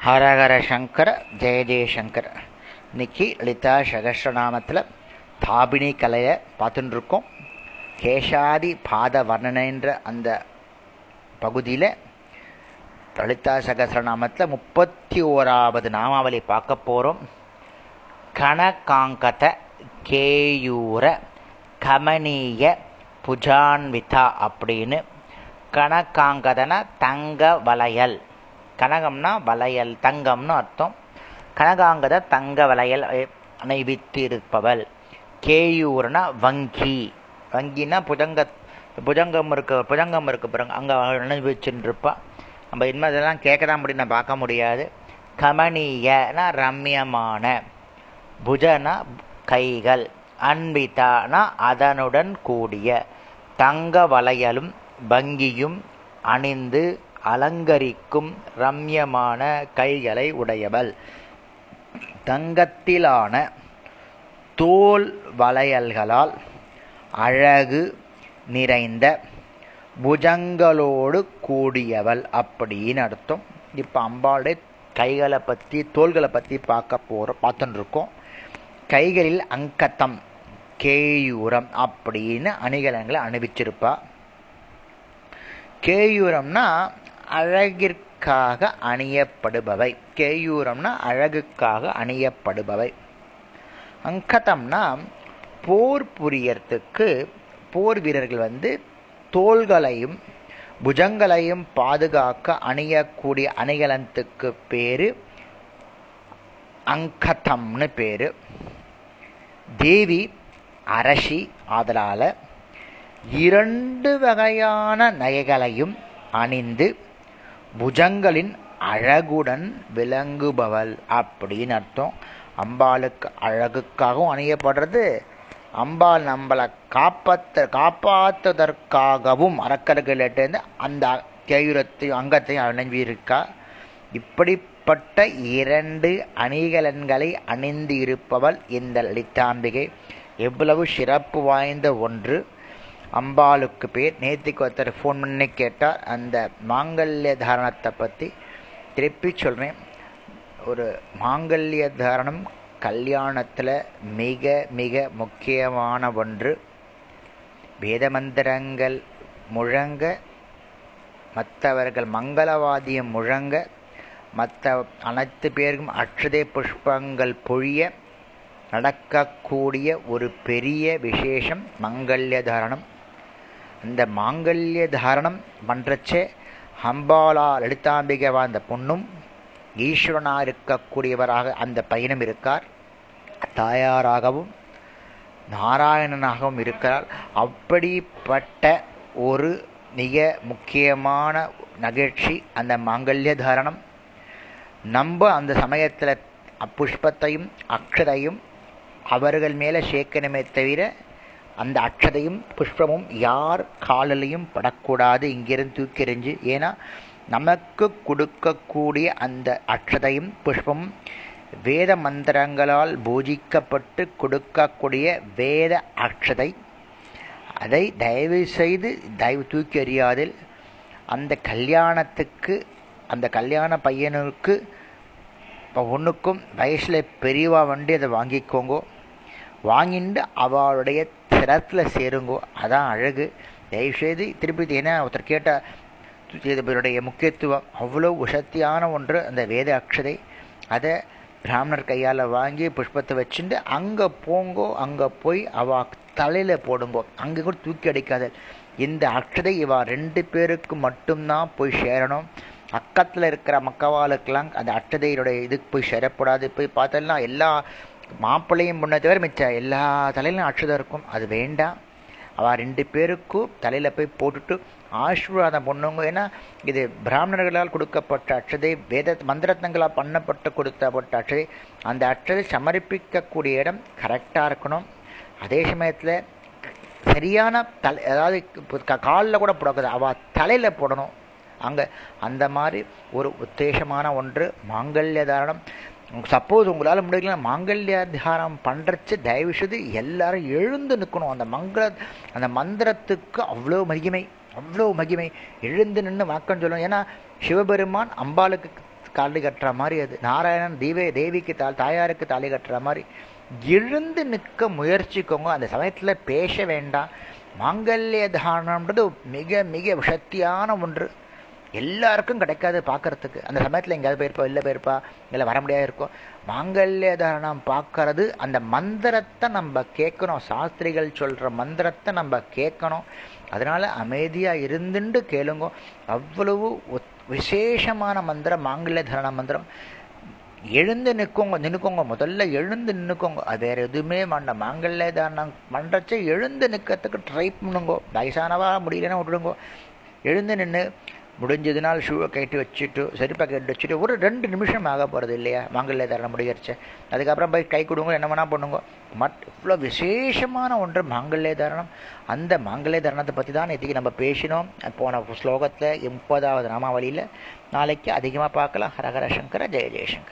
ஹரஹர சங்கர ஜெய ஜெயசங்கர் இன்னைக்கு லலிதா சகஸ்ரநாமத்தில் தாபினி கலையை பார்த்துட்டு இருக்கோம் கேஷாதி பாத வர்ணனைன்ற அந்த பகுதியில் லலிதா சகஸ்ரநாமத்தில் முப்பத்தி ஓராவது நாமாவளி பார்க்க போகிறோம் கனகாங்கத கேயூர கமனீய புஜான்விதா அப்படின்னு கனகாங்கதன தங்க வளையல் கனகம்னா வளையல் தங்கம்னு அர்த்தம் கனகாங்கத தங்க வளையல் அணைவித்திருப்பவள் கேயூர்னா வங்கி வங்கினா புஜங்க புஜங்கம் இருக்க புஜங்கம் இருக்கு பாருங்க அங்கே அனுபவிச்சுட்டு இருப்பா நம்ம இனிமேல் இதெல்லாம் கேட்க தான் முடியும் நான் பார்க்க முடியாது கமனீயனா ரம்யமான புஜனா கைகள் அன்பிதானா அதனுடன் கூடிய தங்க வளையலும் வங்கியும் அணிந்து அலங்கரிக்கும் ரம்யமான கைகளை உடையவள் தங்கத்திலான தோல் வளையல்களால் அழகு நிறைந்த புஜங்களோடு கூடியவள் அப்படின்னு அர்த்தம் இப்போ அம்பாளுடைய கைகளை பற்றி தோள்களை பற்றி பார்க்க போகிற பார்த்துட்டு இருக்கோம் கைகளில் அங்கத்தம் கேயூரம் அப்படின்னு அணிகலன்களை அணிவிச்சிருப்பா கேயூரம்னா அழகிற்காக அணியப்படுபவை கேயூரம்னா அழகுக்காக அணியப்படுபவை அங்கதம்னா போர் புரியறதுக்கு போர் வீரர்கள் வந்து தோள்களையும் புஜங்களையும் பாதுகாக்க அணியக்கூடிய அணிகலனத்துக்கு பேரு அங்கதம்னு பேரு தேவி அரசி ஆதலால இரண்டு வகையான நகைகளையும் அணிந்து புஜங்களின் அழகுடன் விளங்குபவள் அப்படின்னு அர்த்தம் அம்பாளுக்கு அழகுக்காகவும் அணியப்படுறது அம்பாள் நம்மளை காப்பாற்ற காப்பாற்றுவதற்காகவும் அறக்கர்கள்ட்டேருந்து அந்த கேயுரத்தையும் அங்கத்தையும் அணிஞ்சிருக்கா இப்படிப்பட்ட இரண்டு அணிகலன்களை அணிந்து இருப்பவள் இந்த லலிதாம்பிகை எவ்வளவு சிறப்பு வாய்ந்த ஒன்று அம்பாளுக்கு பேர் நேற்றுக்கு ஒருத்தர் ஃபோன் பண்ணி கேட்டால் அந்த மாங்கல்ய தாரணத்தை பற்றி திருப்பி சொல்கிறேன் ஒரு மாங்கல்ய தாரணம் கல்யாணத்தில் மிக மிக முக்கியமான ஒன்று வேத மந்திரங்கள் முழங்க மற்றவர்கள் மங்களவாதியம் முழங்க மற்ற அனைத்து பேருக்கும் அக்ஷதை புஷ்பங்கள் பொழிய நடக்கக்கூடிய ஒரு பெரிய விசேஷம் மங்கல்ய தாரணம் அந்த மாங்கல்ய தாரணம் பண்ணுறச்சே அம்பாலா லலிதாம்பிகவா அந்த பொண்ணும் ஈஸ்வரனாக இருக்கக்கூடியவராக அந்த பையனும் இருக்கார் தாயாராகவும் நாராயணனாகவும் இருக்கிறார் அப்படிப்பட்ட ஒரு மிக முக்கியமான நிகழ்ச்சி அந்த மாங்கல்ய தாரணம் நம்ம அந்த சமயத்தில் புஷ்பத்தையும் அக்ஷதையும் அவர்கள் மேலே சேர்க்கணுமே தவிர அந்த அக்ஷதையும் புஷ்பமும் யார் காலிலையும் படக்கூடாது இங்கிருந்து தூக்கி எறிஞ்சு ஏன்னா நமக்கு கொடுக்கக்கூடிய அந்த அக்ஷதையும் புஷ்பமும் வேத மந்திரங்களால் பூஜிக்கப்பட்டு கொடுக்கக்கூடிய வேத அக்ஷதை அதை தயவு செய்து தயவு தூக்கி எறியாதில் அந்த கல்யாணத்துக்கு அந்த கல்யாண பையனுக்கு இப்போ ஒன்றுக்கும் வயசில் பெரியவா வண்டி அதை வாங்கிக்கோங்கோ வாங்கிட்டு அவளுடைய சிரத்தில் சேருங்கோ அதான் அழகு தயவுசெய்து திருப்பி ஏன்னா ஒருத்தர் கேட்டால் இதனுடைய முக்கியத்துவம் அவ்வளோ உசத்தியான ஒன்று அந்த வேத அக்ஷதை அதை பிராமணர் கையால் வாங்கி புஷ்பத்தை வச்சுட்டு அங்கே போங்கோ அங்கே போய் அவ தலையில் போடுங்கோ அங்கே கூட தூக்கி அடிக்காத இந்த அக்ஷதை இவா ரெண்டு பேருக்கு மட்டும்தான் போய் சேரணும் பக்கத்தில் இருக்கிற மக்கவாளுக்கெல்லாம் அந்த அட்டதையினுடைய இதுக்கு போய் சேரக்கூடாது போய் பார்த்தோம்னா எல்லா மாப்பிள்ளையும் முன்ன தவிர மிச்சம் எல்லா தலையிலும் அக்ஷதம் இருக்கும் அது வேண்டாம் அவள் ரெண்டு பேருக்கும் தலையில் போய் போட்டுட்டு ஆசீர்வாதம் பண்ணுங்க ஏன்னா இது பிராமணர்களால் கொடுக்கப்பட்ட அட்சதை வேத மந்திரத்தங்களால் பண்ணப்பட்டு கொடுத்தப்பட்ட அட்சதை அந்த அட்சதை சமர்ப்பிக்கக்கூடிய இடம் கரெக்டாக இருக்கணும் அதே சமயத்தில் சரியான தலை அதாவது காலில் கூட போடக்கூடாது அவள் தலையில் போடணும் அங்கே அந்த மாதிரி ஒரு உத்தேசமான ஒன்று மாங்கல்ய தாரணம் சப்போஸ் உங்களால் முடியல மாங்கல்ய தியானம் பண்ணுறச்சு தயவுசெய்து எல்லாரும் எழுந்து நிற்கணும் அந்த மங்கள அந்த மந்திரத்துக்கு அவ்வளோ மகிமை அவ்வளோ மகிமை எழுந்து நின்று வணக்கம் சொல்லணும் ஏன்னா சிவபெருமான் அம்பாளுக்கு தாலி கட்டுற மாதிரி அது நாராயணன் தீவே தேவிக்கு தா தாயாருக்கு தாலி கட்டுற மாதிரி எழுந்து நிற்க முயற்சிக்கோங்க அந்த சமயத்தில் பேச வேண்டாம் மாங்கல்ய தானம்ன்றது மிக மிக சக்தியான ஒன்று எல்லாருக்கும் கிடைக்காது பார்க்கறதுக்கு அந்த சமயத்தில் எங்கேயாவது போயிருப்பா இல்லை போயிருப்பா இல்லை வர முடியாது இருக்கும் மாங்கல்ய தாரணம் பார்க்கறது அந்த மந்திரத்தை நம்ம கேட்கணும் சாஸ்திரிகள் சொல்கிற மந்திரத்தை நம்ம கேட்கணும் அதனால அமைதியாக இருந்துட்டு கேளுங்க அவ்வளவு விசேஷமான மந்திரம் மாங்கல்ய தரண மந்திரம் எழுந்து நிற்கோங்க நின்னுக்கோங்க முதல்ல எழுந்து நின்னுக்கோங்க அது வேற எதுவுமே வேண்டாம் மாங்கல்ய தாரணம் பண்ணுறச்ச எழுந்து நிற்கிறதுக்கு ட்ரை பண்ணுங்கோ வயசானவா முடியலன்னா விட்டுடுங்கோ எழுந்து நின்று முடிஞ்சதுனால் ஷூவை கட்டி வச்சுட்டு செருப்பை கட்டி வச்சுட்டு ஒரு ரெண்டு நிமிஷம் ஆக போகிறது இல்லையா மாங்கல்ய தரணம் முடிகிறச்சு அதுக்கப்புறம் போய் கை கொடுங்க என்ன வேணால் பண்ணுங்க மட் இவ்வளோ விசேஷமான ஒன்று மாங்கல்ய தரணம் அந்த மாங்கல்ய தரணத்தை பற்றி தான் இன்றைக்கி நம்ம பேசினோம் போன ஸ்லோகத்தில் முப்பதாவது நாமாவளியில் நாளைக்கு அதிகமாக பார்க்கலாம் ஹரஹர சங்கர ஜெய ஜெயசங்கர்